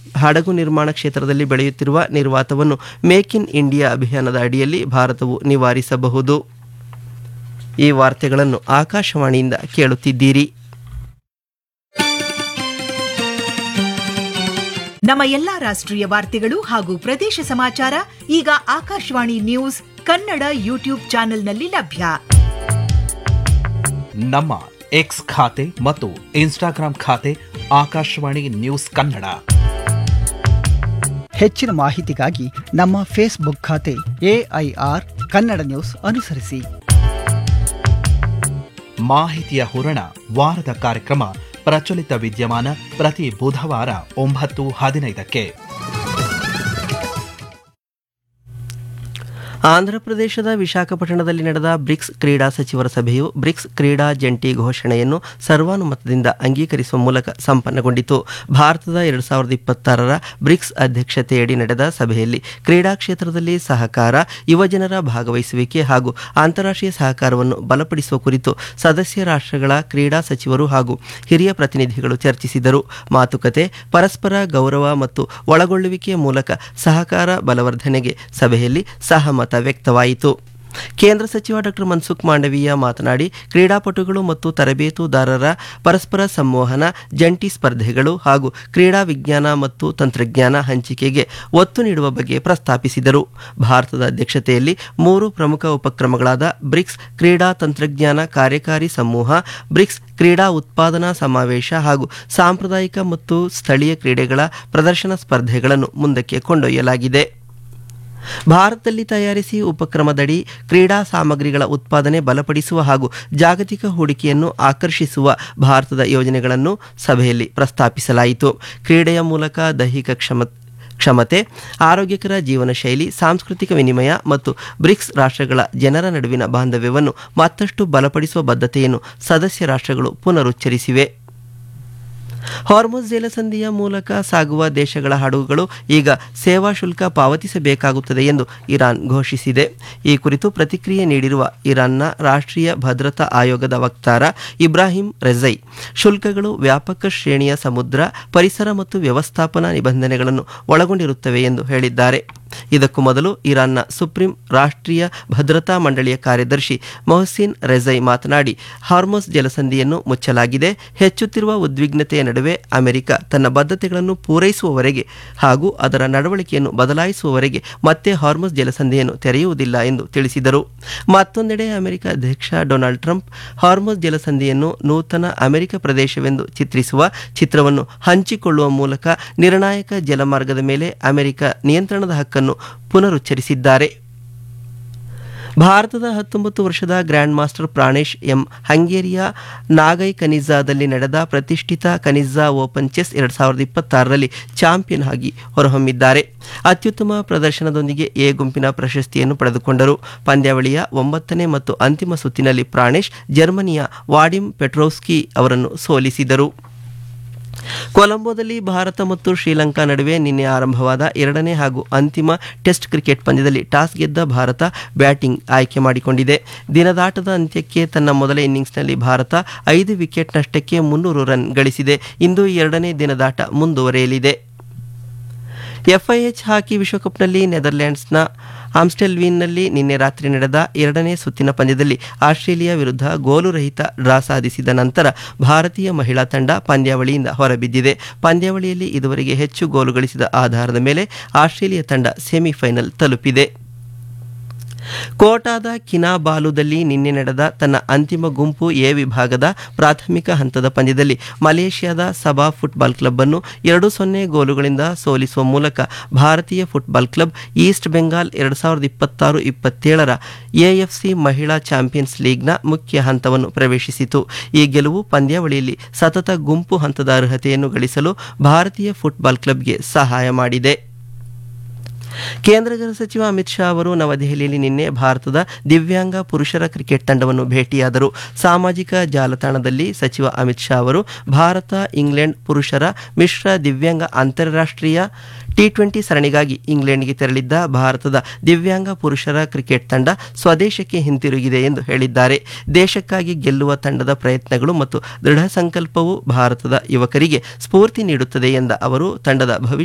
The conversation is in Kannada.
ಹಡಗು ನಿರ್ಮಾಣ ಕ್ಷೇತ್ರದಲ್ಲಿ ಬೆಳೆಯುತ್ತಿರುವ ನಿರ್ವಾತವನ್ನು ಮೇಕ್ ಇನ್ ಇಂಡಿಯಾ ಅಭಿಯಾನದ ಅಡಿಯಲ್ಲಿ ಭಾರತವು ನಿವಾರಿಸಬಹುದು ಈ ವಾರ್ತೆಗಳನ್ನು ಆಕಾಶವಾಣಿಯಿಂದ ಕೇಳುತ್ತಿದ್ದೀರಿ ನಮ್ಮ ಎಲ್ಲಾ ರಾಷ್ಟ್ರೀಯ ವಾರ್ತೆಗಳು ಹಾಗೂ ಪ್ರದೇಶ ಸಮಾಚಾರ ಈಗ ಆಕಾಶವಾಣಿ ನ್ಯೂಸ್ ಕನ್ನಡ ಯೂಟ್ಯೂಬ್ ಚಾನೆಲ್ನಲ್ಲಿ ಲಭ್ಯ ನಮ್ಮ ಎಕ್ಸ್ ಖಾತೆ ಮತ್ತು ಇನ್ಸ್ಟಾಗ್ರಾಂ ಖಾತೆ ಆಕಾಶವಾಣಿ ನ್ಯೂಸ್ ಕನ್ನಡ ಹೆಚ್ಚಿನ ಮಾಹಿತಿಗಾಗಿ ನಮ್ಮ ಫೇಸ್ಬುಕ್ ಖಾತೆ ಎಐಆರ್ ಕನ್ನಡ ನ್ಯೂಸ್ ಅನುಸರಿಸಿ ಮಾಹಿತಿಯ ಹೂರಣ ವಾರದ ಕಾರ್ಯಕ್ರಮ ಪ್ರಚಲಿತ ವಿದ್ಯಮಾನ ಪ್ರತಿ ಬುಧವಾರ ಒಂಬತ್ತು ಹದಿನೈದಕ್ಕೆ ಆಂಧ್ರಪ್ರದೇಶದ ವಿಶಾಖಪಟ್ಟಣದಲ್ಲಿ ನಡೆದ ಬ್ರಿಕ್ಸ್ ಕ್ರೀಡಾ ಸಚಿವರ ಸಭೆಯು ಬ್ರಿಕ್ಸ್ ಕ್ರೀಡಾ ಜಂಟಿ ಘೋಷಣೆಯನ್ನು ಸರ್ವಾನುಮತದಿಂದ ಅಂಗೀಕರಿಸುವ ಮೂಲಕ ಸಂಪನ್ನಗೊಂಡಿತು ಭಾರತದ ಎರಡು ಸಾವಿರದ ಇಪ್ಪತ್ತಾರರ ಬ್ರಿಕ್ಸ್ ಅಧ್ಯಕ್ಷತೆಯಡಿ ನಡೆದ ಸಭೆಯಲ್ಲಿ ಕ್ರೀಡಾ ಕ್ಷೇತ್ರದಲ್ಲಿ ಸಹಕಾರ ಯುವಜನರ ಭಾಗವಹಿಸುವಿಕೆ ಹಾಗೂ ಅಂತಾರಾಷ್ಟ್ರೀಯ ಸಹಕಾರವನ್ನು ಬಲಪಡಿಸುವ ಕುರಿತು ಸದಸ್ಯ ರಾಷ್ಟ್ರಗಳ ಕ್ರೀಡಾ ಸಚಿವರು ಹಾಗೂ ಹಿರಿಯ ಪ್ರತಿನಿಧಿಗಳು ಚರ್ಚಿಸಿದರು ಮಾತುಕತೆ ಪರಸ್ಪರ ಗೌರವ ಮತ್ತು ಒಳಗೊಳ್ಳುವಿಕೆಯ ಮೂಲಕ ಸಹಕಾರ ಬಲವರ್ಧನೆಗೆ ಸಭೆಯಲ್ಲಿ ಸಹಮತ ವ್ಯಕ್ತವಾಯಿತು ಕೇಂದ್ರ ಸಚಿವ ಡಾಕ್ಟರ್ ಮನ್ಸುಖ್ ಮಾಂಡವೀಯ ಮಾತನಾಡಿ ಕ್ರೀಡಾಪಟುಗಳು ಮತ್ತು ತರಬೇತುದಾರರ ಪರಸ್ಪರ ಸಂವಹನ ಜಂಟಿ ಸ್ಪರ್ಧೆಗಳು ಹಾಗೂ ಕ್ರೀಡಾ ವಿಜ್ಞಾನ ಮತ್ತು ತಂತ್ರಜ್ಞಾನ ಹಂಚಿಕೆಗೆ ಒತ್ತು ನೀಡುವ ಬಗ್ಗೆ ಪ್ರಸ್ತಾಪಿಸಿದರು ಭಾರತದ ಅಧ್ಯಕ್ಷತೆಯಲ್ಲಿ ಮೂರು ಪ್ರಮುಖ ಉಪಕ್ರಮಗಳಾದ ಬ್ರಿಕ್ಸ್ ಕ್ರೀಡಾ ತಂತ್ರಜ್ಞಾನ ಕಾರ್ಯಕಾರಿ ಸಮೂಹ ಬ್ರಿಕ್ಸ್ ಕ್ರೀಡಾ ಉತ್ಪಾದನಾ ಸಮಾವೇಶ ಹಾಗೂ ಸಾಂಪ್ರದಾಯಿಕ ಮತ್ತು ಸ್ಥಳೀಯ ಕ್ರೀಡೆಗಳ ಪ್ರದರ್ಶನ ಸ್ಪರ್ಧೆಗಳನ್ನು ಮುಂದಕ್ಕೆ ಕೊಂಡೊಯ್ಯಲಾಗಿದೆ ಭಾರತದಲ್ಲಿ ತಯಾರಿಸಿ ಉಪಕ್ರಮದಡಿ ಕ್ರೀಡಾ ಸಾಮಗ್ರಿಗಳ ಉತ್ಪಾದನೆ ಬಲಪಡಿಸುವ ಹಾಗೂ ಜಾಗತಿಕ ಹೂಡಿಕೆಯನ್ನು ಆಕರ್ಷಿಸುವ ಭಾರತದ ಯೋಜನೆಗಳನ್ನು ಸಭೆಯಲ್ಲಿ ಪ್ರಸ್ತಾಪಿಸಲಾಯಿತು ಕ್ರೀಡೆಯ ಮೂಲಕ ದೈಹಿಕ ಕ್ಷಮ ಕ್ಷಮತೆ ಆರೋಗ್ಯಕರ ಜೀವನ ಶೈಲಿ ಸಾಂಸ್ಕೃತಿಕ ವಿನಿಮಯ ಮತ್ತು ಬ್ರಿಕ್ಸ್ ರಾಷ್ಟ್ರಗಳ ಜನರ ನಡುವಿನ ಬಾಂಧವ್ಯವನ್ನು ಮತ್ತಷ್ಟು ಬಲಪಡಿಸುವ ಬದ್ಧತೆಯನ್ನು ಸದಸ್ಯ ರಾಷ್ಟ್ರಗಳು ಪುನರುಚ್ಚರಿಸಿವೆ ಹಾರ್ಮೋಸ್ ಜಲಸಂಧಿಯ ಮೂಲಕ ಸಾಗುವ ದೇಶಗಳ ಹಡಗುಗಳು ಈಗ ಸೇವಾ ಶುಲ್ಕ ಪಾವತಿಸಬೇಕಾಗುತ್ತದೆ ಎಂದು ಇರಾನ್ ಘೋಷಿಸಿದೆ ಈ ಕುರಿತು ಪ್ರತಿಕ್ರಿಯೆ ನೀಡಿರುವ ಇರಾನ್ನ ರಾಷ್ಟ್ರೀಯ ಭದ್ರತಾ ಆಯೋಗದ ವಕ್ತಾರ ಇಬ್ರಾಹಿಂ ರೆಜೈ ಶುಲ್ಕಗಳು ವ್ಯಾಪಕ ಶ್ರೇಣಿಯ ಸಮುದ್ರ ಪರಿಸರ ಮತ್ತು ವ್ಯವಸ್ಥಾಪನಾ ನಿಬಂಧನೆಗಳನ್ನು ಒಳಗೊಂಡಿರುತ್ತವೆ ಎಂದು ಹೇಳಿದ್ದಾರೆ ಇದಕ್ಕೂ ಮೊದಲು ಇರಾನ್ನ ಸುಪ್ರೀಂ ರಾಷ್ಟ್ರೀಯ ಭದ್ರತಾ ಮಂಡಳಿಯ ಕಾರ್ಯದರ್ಶಿ ಮೊಹಸಿನ್ ರೆಜೈ ಮಾತನಾಡಿ ಹಾರ್ಮೋಸ್ ಜಲಸಂಧಿಯನ್ನು ಮುಚ್ಚಲಾಗಿದೆ ಹೆಚ್ಚುತ್ತಿರುವ ಉದ್ವಿಗ್ನತೆಯ ನಡುವೆ ಅಮೆರಿಕ ತನ್ನ ಬದ್ಧತೆಗಳನ್ನು ಪೂರೈಸುವವರೆಗೆ ಹಾಗೂ ಅದರ ನಡವಳಿಕೆಯನ್ನು ಬದಲಾಯಿಸುವವರೆಗೆ ಮತ್ತೆ ಹಾರ್ಮೋಸ್ ಜಲಸಂಧಿಯನ್ನು ತೆರೆಯುವುದಿಲ್ಲ ಎಂದು ತಿಳಿಸಿದರು ಮತ್ತೊಂದೆಡೆ ಅಮೆರಿಕ ಅಧ್ಯಕ್ಷ ಡೊನಾಲ್ಡ್ ಟ್ರಂಪ್ ಹಾರ್ಮೋಸ್ ಜಲಸಂಧಿಯನ್ನು ನೂತನ ಅಮೆರಿಕ ಪ್ರದೇಶವೆಂದು ಚಿತ್ರಿಸುವ ಚಿತ್ರವನ್ನು ಹಂಚಿಕೊಳ್ಳುವ ಮೂಲಕ ನಿರ್ಣಾಯಕ ಜಲಮಾರ್ಗದ ಮೇಲೆ ಅಮೆರಿಕ ನಿಯಂತ್ರಣದ ಹಕ್ಕನ್ನು ಪುನರುಚ್ಚರಿಸಿದ್ದಾರೆ ಭಾರತದ ಹತ್ತೊಂಬತ್ತು ವರ್ಷದ ಗ್ರ್ಯಾಂಡ್ ಮಾಸ್ಟರ್ ಪ್ರಾಣೇಶ್ ಎಂ ಹಂಗೇರಿಯ ನಾಗೈ ಕನಿಜಾದಲ್ಲಿ ನಡೆದ ಪ್ರತಿಷ್ಠಿತ ಕನಿಜಾ ಓಪನ್ ಚೆಸ್ ಎರಡು ಸಾವಿರದ ಇಪ್ಪತ್ತಾರರಲ್ಲಿ ಚಾಂಪಿಯನ್ ಆಗಿ ಹೊರಹೊಮ್ಮಿದ್ದಾರೆ ಅತ್ಯುತ್ತಮ ಪ್ರದರ್ಶನದೊಂದಿಗೆ ಎ ಗುಂಪಿನ ಪ್ರಶಸ್ತಿಯನ್ನು ಪಡೆದುಕೊಂಡರು ಪಂದ್ಯಾವಳಿಯ ಒಂಬತ್ತನೇ ಮತ್ತು ಅಂತಿಮ ಸುತ್ತಿನಲ್ಲಿ ಪ್ರಾಣೇಶ್ ಜರ್ಮನಿಯ ವಾಡಿಮ್ ಪೆಟ್ರೋವ್ಸ್ಕಿ ಅವರನ್ನು ಸೋಲಿಸಿದರು ಕೊಲಂಬೋದಲ್ಲಿ ಭಾರತ ಮತ್ತು ಶ್ರೀಲಂಕಾ ನಡುವೆ ನಿನ್ನೆ ಆರಂಭವಾದ ಎರಡನೇ ಹಾಗೂ ಅಂತಿಮ ಟೆಸ್ಟ್ ಕ್ರಿಕೆಟ್ ಪಂದ್ಯದಲ್ಲಿ ಟಾಸ್ ಗೆದ್ದ ಭಾರತ ಬ್ಯಾಟಿಂಗ್ ಆಯ್ಕೆ ಮಾಡಿಕೊಂಡಿದೆ ದಿನದಾಟದ ಅಂತ್ಯಕ್ಕೆ ತನ್ನ ಮೊದಲ ಇನ್ನಿಂಗ್ಸ್ನಲ್ಲಿ ಭಾರತ ಐದು ವಿಕೆಟ್ ನಷ್ಟಕ್ಕೆ ಮುನ್ನೂರು ರನ್ ಗಳಿಸಿದೆ ಇಂದು ಎರಡನೇ ದಿನದಾಟ ಮುಂದುವರೆಯಲಿದೆ ಎಫ್ಐಎಚ್ ಹಾಕಿ ವಿಶ್ವಕಪ್ನಲ್ಲಿ ನೆದರ್ಲೆಂಡ್ಸ್ನ ಆಮ್ಸ್ಟೆಲ್ವೀನ್ನಲ್ಲಿ ನಿನ್ನೆ ರಾತ್ರಿ ನಡೆದ ಎರಡನೇ ಸುತ್ತಿನ ಪಂದ್ಯದಲ್ಲಿ ಆಸ್ಟ್ರೇಲಿಯಾ ವಿರುದ್ಧ ಗೋಲು ರಹಿತ ಡ್ರಾ ಸಾಧಿಸಿದ ನಂತರ ಭಾರತೀಯ ಮಹಿಳಾ ತಂಡ ಪಂದ್ಯಾವಳಿಯಿಂದ ಹೊರಬಿದ್ದಿದೆ ಪಂದ್ಯಾವಳಿಯಲ್ಲಿ ಇದುವರೆಗೆ ಹೆಚ್ಚು ಗೋಲು ಗಳಿಸಿದ ಆಧಾರದ ಮೇಲೆ ಆಸ್ಟ್ರೇಲಿಯಾ ತಂಡ ಸೆಮಿಫೈನಲ್ ತಲುಪಿದೆ ಕೋಟಾದ ಕಿನಾಬಾಲುದಲ್ಲಿ ನಿನ್ನೆ ನಡೆದ ತನ್ನ ಅಂತಿಮ ಗುಂಪು ಎ ವಿಭಾಗದ ಪ್ರಾಥಮಿಕ ಹಂತದ ಪಂದ್ಯದಲ್ಲಿ ಮಲೇಷ್ಯಾದ ಸಬಾ ಫುಟ್ಬಾಲ್ ಕ್ಲಬ್ ಅನ್ನು ಎರಡು ಸೊನ್ನೆ ಗೋಲುಗಳಿಂದ ಸೋಲಿಸುವ ಮೂಲಕ ಭಾರತೀಯ ಫುಟ್ಬಾಲ್ ಕ್ಲಬ್ ಈಸ್ಟ್ ಬೆಂಗಾಲ್ ಎರಡು ಸಾವಿರದ ಇಪ್ಪತ್ತಾರು ಇಪ್ಪತ್ತೇಳರ ಎಎಫ್ಸಿ ಮಹಿಳಾ ಚಾಂಪಿಯನ್ಸ್ ಲೀಗ್ನ ಮುಖ್ಯ ಹಂತವನ್ನು ಪ್ರವೇಶಿಸಿತು ಈ ಗೆಲುವು ಪಂದ್ಯಾವಳಿಯಲ್ಲಿ ಸತತ ಗುಂಪು ಹಂತದ ಅರ್ಹತೆಯನ್ನು ಗಳಿಸಲು ಭಾರತೀಯ ಫುಟ್ಬಾಲ್ ಕ್ಲಬ್ಗೆ ಸಹಾಯ ಮಾಡಿದೆ ಕೇಂದ್ರ ಗೃಹ ಸಚಿವ ಅಮಿತ್ ಶಾ ಅವರು ನವದೆಹಲಿಯಲ್ಲಿ ನಿನ್ನೆ ಭಾರತದ ದಿವ್ಯಾಂಗ ಪುರುಷರ ಕ್ರಿಕೆಟ್ ತಂಡವನ್ನು ಭೇಟಿಯಾದರು ಸಾಮಾಜಿಕ ಜಾಲತಾಣದಲ್ಲಿ ಸಚಿವ ಅಮಿತ್ ಶಾ ಅವರು ಭಾರತ ಇಂಗ್ಲೆಂಡ್ ಪುರುಷರ ಮಿಶ್ರ ದಿವ್ಯಾಂಗ ಅಂತಾರಾಷ್ಟ್ರೀಯ ಟಿ ಟ್ವೆಂಟಿ ಸರಣಿಗಾಗಿ ಇಂಗ್ಲೆಂಡ್ಗೆ ತೆರಳಿದ್ದ ಭಾರತದ ದಿವ್ಯಾಂಗ ಪುರುಷರ ಕ್ರಿಕೆಟ್ ತಂಡ ಸ್ವದೇಶಕ್ಕೆ ಹಿಂತಿರುಗಿದೆ ಎಂದು ಹೇಳಿದ್ದಾರೆ ದೇಶಕ್ಕಾಗಿ ಗೆಲ್ಲುವ ತಂಡದ ಪ್ರಯತ್ನಗಳು ಮತ್ತು ದೃಢ ಸಂಕಲ್ಪವು ಭಾರತದ ಯುವಕರಿಗೆ ಸ್ಫೂರ್ತಿ ನೀಡುತ್ತದೆ ಎಂದ ಅವರು ತಂಡದ ಭವಿಷ್ಯ